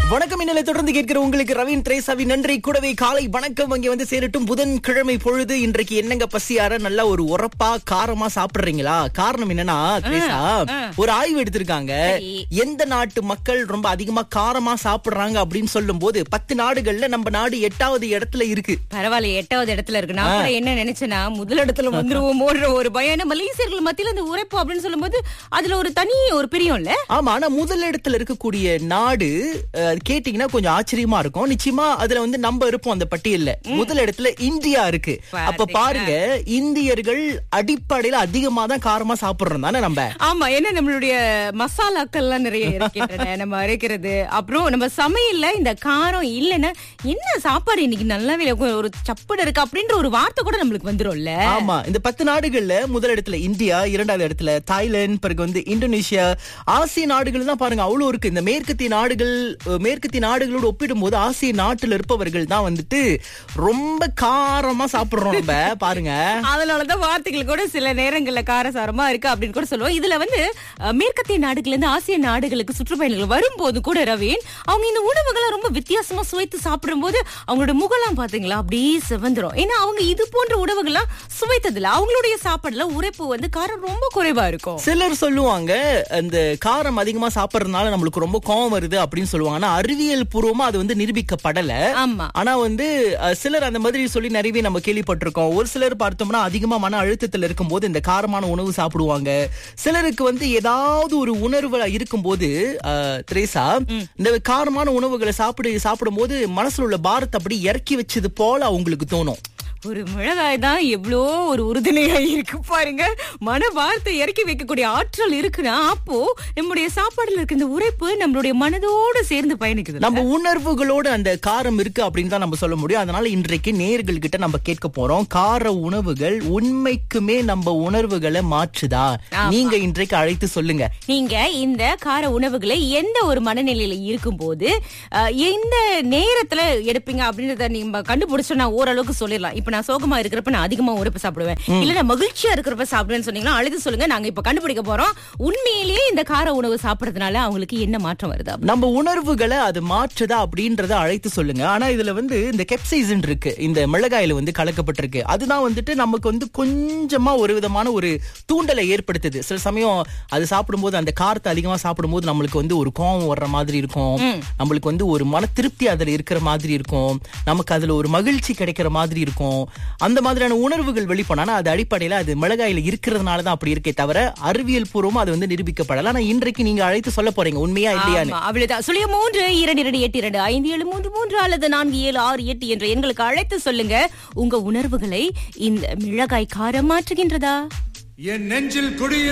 வணக்கம் இன்னலை தொடர்ந்து கேட்கிற உங்களுக்கு ரவீன் திரேசாவி நன்றி கூடவே காலை வணக்கம் அங்கே வந்து சேரட்டும் புதன்கிழமை பொழுது இன்றைக்கு என்னங்க பசியார நல்லா ஒரு உரப்பா காரமா சாப்பிடுறீங்களா காரணம் என்னன்னா திரேசா ஒரு ஆய்வு எடுத்திருக்காங்க சரி. எந்த நாட்டு மக்கள் ரொம்ப அதிகமா காரமா சாப்பிடுறாங்க அப்படின்னு சொல்லும் போது பத்து நாடுகள்ல நம்ம நாடு எட்டாவது இடத்துல இருக்கு பரவாயில்ல எட்டாவது இடத்துல இருக்கு நான் கூட என்ன நினைச்சேன்னா முதல் இடத்துல வந்துருவோமோன்ற ஒரு பயம் ஏன்னா மலேசியர்கள் மத்தியில இந்த உரைப்பு அப்படின்னு சொல்லும்போது அதுல ஒரு தனி ஒரு பிரியம்ல ஆமா ஆனா முதல் இடத்துல இருக்கக்கூடிய நாடு அஹ், கேட்டீங்கன்னா கொஞ்சம் ஆச்சரியமா இருக்கும் நிச்சயமா அதுல வந்து நம்ம இருப்போம் அந்த பட்டியல்ல முதல் இடத்துல இந்தியா இருக்கு அப்ப பாருங்க இந்தியர்கள் அடிப்படையில அதிகமா தான் காரமா சாப்பிடுறோம் தானே நம்ம ஆமா ஏன்னா நம்மளுடைய மசாலாக்கள்லாம் நிறைய இருக்கின்றன நம்ம அரைக்கிறது அப்புறம் நம்ம சமையல்ல இந்த காரம் இல்லைன்னா என்ன சாப்பாடு இன்னைக்கு நல்லாவே இல்ல, ஒரு சப்புடு இருக்கு அப்படின்ற ஒரு வார்த்தை கூட நம்மளுக்கு வந்துரும்ல ஆமா இந்த பத்து நாடுகள்ல முதல் இடத்துல இந்தியா இரண்டாவது இடத்துல தாய்லாந்து பிறகு வந்து இந்தோனேஷியா ஆசிய நாடுகள் தான் பாருங்க அவ்வளவு இருக்கு இந்த மேற்கத்திய நாடுகள் அஹ், மேற்கத்திய நாடுகளோடு ஒப்பிடும்போது ஆசிய நாட்டுல இருப்பவர்கள் தான் வந்துட்டு ரொம்ப காரமா சாப்பிடுறோம் நம்ம பாருங்க அதனாலதான் வார்த்தைகள் கூட சில நேரங்கள்ல காரசாரமா இருக்கு அப்படின்னு கூட சொல்லுவோம் இதுல வந்து அஹ், மேற்கத்திய நாடுகள்ல இருந்து ஆசிய நாடுகளுக்கு சுற்றுப்பயணிகள் வரும்போது கூட ரவீன் அவங்க இந்த உணவுகளை ரொம்ப வித்தியாசமா சுவைத்து சாப்பிடும்போது அவங்களோட முகலாம் பாத்தீங்களா அப்படியே சிவந்துரும் ஏன்னா அவங்க இது போன்ற உணவுகள்லாம் சுவைத்ததில்ல அவங்களுடைய சாப்பாடுல உரைப்பு வந்து காரம் ரொம்ப குறைவா இருக்கும் சிலர் சொல்லுவாங்க அந்த காரம் அதிகமா சாப்பிடுறதுனால நம்மளுக்கு ரொம்ப கோவம் வருது அப்படின்னு சொல்லுவாங்க ஆனா அறிவியல் பூர்வமா அது வந்து நிரூபிக்கப்படல ஆமா ஆனா வந்து அஹ், சிலர் அந்த மாதிரி சொல்லி நிறையவே நம்ம கேள்விப்பட்டிருக்கோம் ஒரு சிலர் பார்த்தோம்னா அதிகமா மன அழுத்தத்துல இருக்கும்போது இந்த காரமான உணவு சாப்பிடுவாங்க சிலருக்கு வந்து ஏதாவது ஒரு உணர்வு இருக்கும்போது அஹ், திரேசா இந்த காரமான உணவுகளை சாப்பிடு சாப்பிடும்போது மனசுல உள்ள பாரத்தை அப்படி இறக்கி வச்சது போல அவங்களுக்கு தோணும் ஒரு மிளகாய் தான் எவ்வளோ ஒரு உறுதுணையா இருக்கு பாருங்க மன வார்த்தை இறக்கி வைக்கக்கூடிய ஆற்றல் இருக்குன்னா அப்போ நம்முடைய சாப்பாடுல இருக்க இந்த உரைப்பு நம்மளுடைய மனதோடு சேர்ந்து பயணிக்குது நம்ம உணர்வுகளோட அந்த காரம் இருக்கு அப்படின்னு தான் நம்ம சொல்ல முடியும் அதனால இன்றைக்கு நேர்கள் கிட்ட நம்ம கேட்க போறோம் கார உணவுகள் உண்மைக்குமே நம்ம உணர்வுகளை மாற்றுதா நீங்க இன்றைக்கு அழைத்து சொல்லுங்க நீங்க இந்த கார உணவுகளை எந்த ஒரு மனநிலையில இருக்கும்போது அஹ், எந்த நேரத்துல எடுப்பீங்க அப்படின்றத நீங்க கண்டுபிடிச்சோம்னா ஓரளவுக்கு சொல்லிடலாம் இப்ப நான் சோகமா இருக்கிறப்ப நான் அதிகமா உரைப்பு சாப்பிடுவேன் இல்ல நான் மகிழ்ச்சியா இருக்கிறப்ப சாப்பிடுவேன்னு சொன்னீங்கன்னா அழைத்து சொல்லுங்க நாங்க இப்ப கண்டுபிடிக்க போறோம் உண்மையிலேயே இந்த கார உணவு சாப்பிடறதுனால அவங்களுக்கு என்ன மாற்றம் வருது அப்படி? நம்ம உணர்வுகளை அது மாற்றுதா அப்படின்றத அழைத்து சொல்லுங்க ஆனா இதுல வந்து இந்த கெப்சைசன் இருக்கு இந்த மிளகாயில வந்து கலக்கப்பட்டிருக்கு அதுதான் வந்துட்டு நமக்கு வந்து கொஞ்சமா ஒரு விதமான ஒரு தூண்டலை ஏற்படுத்துது சில சமயம் அது சாப்பிடும்போது அந்த காரத்தை அதிகமா சாப்பிடும்போது நம்மளுக்கு வந்து ஒரு கோவம் வர்ற மாதிரி இருக்கும் நம்மளுக்கு வந்து ஒரு மன திருப்தி அதுல இருக்கிற மாதிரி இருக்கும் நமக்கு அதுல ஒரு மகிழ்ச்சி கிடைக்கிற மாதிரி இருக்கும் அந்த மாதிரியான உணர்வுகள் வெளிப்படும் ஆனா அது அடிப்படையில அது மிளகாயில இருக்கிறதுனால தான் அப்படி இருக்கே தவிர அறிவியல் பூர்வமா அது வந்து நிரூபிக்கப்படல ஆனா இன்றைக்கு நீங்க அழைத்து சொல்ல போறீங்க உண்மையா இல்லையான்னு ஆமா, அவ்வளவுதான் சுழிய மூன்று இரண்டு இரண்டு எட்டு இரண்டு ஐந்து ஏழு மூன்று மூன்று அல்லது நான்கு ஏழு ஆறு எட்டு என்ற எண்களுக்கு அழைத்து சொல்லுங்க உங்க உணர்வுகளை இந்த மிளகாய் காரம் மாற்றுகின்றதா என் நெஞ்சில் குடியிருக்கும்